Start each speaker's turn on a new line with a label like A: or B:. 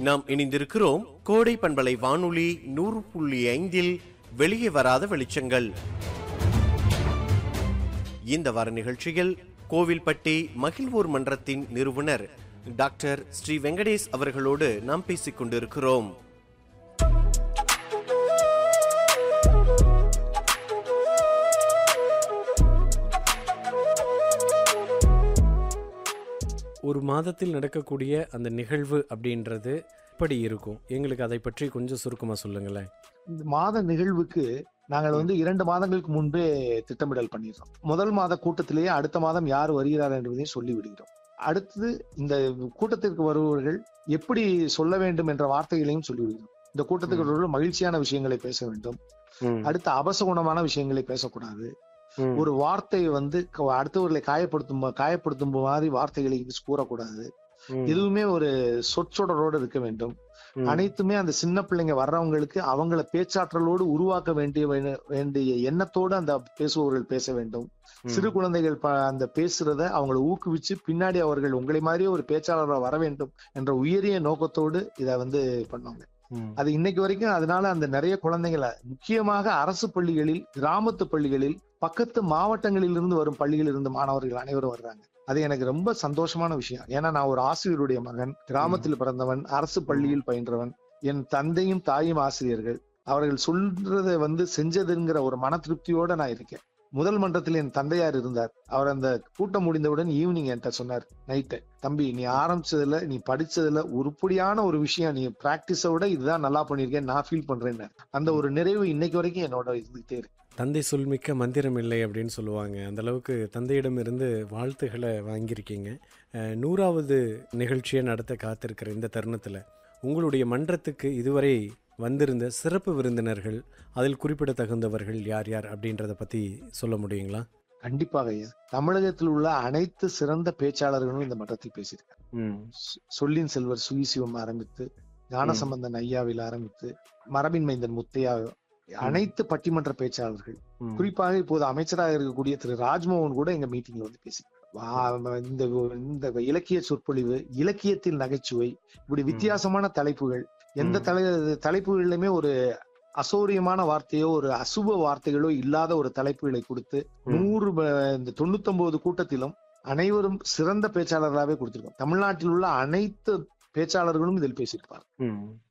A: நாம் இணைந்திருக்கிறோம் கோடை பண்பலை வானொலி நூறு புள்ளி ஐந்தில் வெளியே வராத வெளிச்சங்கள் இந்த வார நிகழ்ச்சியில் கோவில்பட்டி மகிழ்வோர் மன்றத்தின் நிறுவனர் டாக்டர் ஸ்ரீ வெங்கடேஷ் அவர்களோடு நாம் பேசிக் கொண்டிருக்கிறோம்
B: ஒரு மாதத்தில் நடக்கக்கூடிய அந்த நிகழ்வு அப்படின்றது எப்படி இருக்கும் எங்களுக்கு அதை பற்றி கொஞ்சம் சுருக்கமாக சொல்லுங்களேன்
C: இந்த மாத நிகழ்வுக்கு நாங்கள் வந்து இரண்டு மாதங்களுக்கு முன்பே திட்டமிடல் பண்ணிடுறோம் முதல் மாத கூட்டத்திலேயே அடுத்த மாதம் யார் வருகிறார் என்பதையும் சொல்லி விடுகிறோம் அடுத்தது இந்த கூட்டத்திற்கு வருபவர்கள் எப்படி சொல்ல வேண்டும் என்ற வார்த்தைகளையும் சொல்லி விடுகிறோம் இந்த கூட்டத்துக்கு வருபவர்கள் மகிழ்ச்சியான விஷயங்களை பேச வேண்டும் அடுத்து அபசகுணமான விஷயங்களை பேசக்கூடாது ஒரு வார்த்தையை வந்து க- அடுத்தவர்களை காயப்படுத்தும் காயப்படுத்தும் மாதிரி வார்த்தைகளை கூறக்கூடாது எதுவுமே ஒரு சொற்றொடரோடு இருக்க வேண்டும் அனைத்துமே அந்த சின்ன பிள்ளைங்க வர்றவங்களுக்கு அவங்கள பேச்சாற்றலோடு உருவாக்க வேண்டிய வேண- வேண்டிய எண்ணத்தோடு அந்த பேசுபவர்கள் பேச வேண்டும் சிறு குழந்தைகள் ப- அந்த பேசுறத அவங்களை ஊக்குவிச்சு பின்னாடி அவர்கள் உங்களை மாதிரியே ஒரு பேச்சாளராக வர வேண்டும் என்ற உயரிய நோக்கத்தோடு இதை வந்து பண்ணாங்க அது இன்னைக்கு வரைக்கும் அதனால அந்த நிறைய குழந்தைகளை முக்கியமாக அரசு பள்ளிகளில் கிராமத்து பள்ளிகளில் பக்கத்து மாவட்டங்களில் இருந்து வரும் பள்ளிகளில் இருந்து மாணவர்கள் அனைவரும் வர்றாங்க அது எனக்கு ரொம்ப சந்தோஷமான விஷயம் ஏன்னா நான் ஒரு ஆசிரியருடைய மகன் கிராமத்தில் பிறந்தவன் அரசு பள்ளியில் பயின்றவன் என் தந்தையும் தாயும் ஆசிரியர்கள் அவர்கள் சொல்றதை வந்து செஞ்சதுங்கிற ஒரு மன திருப்தியோட நான் இருக்கேன் முதல் மன்றத்தில் என் தந்தையார் இருந்தார் அவர் அந்த கூட்டம் முடிந்தவுடன் ஈவினிங் என்கிட்ட சொன்னார் நைட்டு தம்பி நீ ஆரம்பிச்சதுல நீ படிச்சதுல உருப்படியான ஒரு விஷயம் நீ பிராக்டிஸை விட இதுதான் நல்லா பண்ணிருக்கேன் நான் ஃபீல் பண்றேன் அந்த ஒரு நிறைவு இன்னைக்கு வரைக்கும் என்னோட இருந்துகிட்டே இருக்கு
B: தந்தை சொல்மிக்க மந்திரம் இல்லை அப்படின்னு சொல்லுவாங்க அந்த அளவுக்கு தந்தையிடமிருந்து வாழ்த்துக்களை வாங்கியிருக்கீங்க அஹ், நூறாவது நிகழ்ச்சியை நடத்த காத்திருக்கிற இந்த தருணத்தில் உங்களுடைய மன்றத்துக்கு இதுவரை வந்திருந்த சிறப்பு விருந்தினர்கள் அதில் குறிப்பிடத்தகுந்தவர்கள் யார் யார் அப்படின்றத பற்றி சொல்ல முடியுங்களா
C: கண்டிப்பாக ஐயா தமிழகத்தில் உள்ள அனைத்து சிறந்த பேச்சாளர்களும் இந்த மன்றத்தில் பேசியிருக்காங்க சொ- சொல்லின் செல்வர் சுகிசிவம் ஆரம்பித்து ஞானசம்பந்தன் ஐயாவில் ஆரம்பித்து மரபின் மைந்தன் முத்தையா அனைத்து பட்டிமன்ற பேச்சாளர்கள் குறிப்பாக இப்போது அமைச்சராக இருக்கக்கூடிய திரு ராஜ்மோகன் கூட எங்க மீட்டிங்ல வந்து பேசி இந்த இந்த இலக்கிய சொற்பொழிவு இலக்கியத்தில் நகைச்சுவை இப்படி வித்தியாசமான தலைப்புகள் எந்த தலை தலைப்புகளிலுமே ஒரு அசௌரியமான வார்த்தையோ ஒரு அசுப வார்த்தைகளோ இல்லாத ஒரு தலைப்புகளை கொடுத்து நூறு ப- இந்த தொண்ணூத்தொன்பது கூட்டத்திலும் அனைவரும் சிறந்த பேச்சாளர்களாகவே கொடுத்திருக்கோம் தமிழ்நாட்டில் உள்ள அனைத்து பேச்சாளர்களும் இதில் பேசியிருப்பார்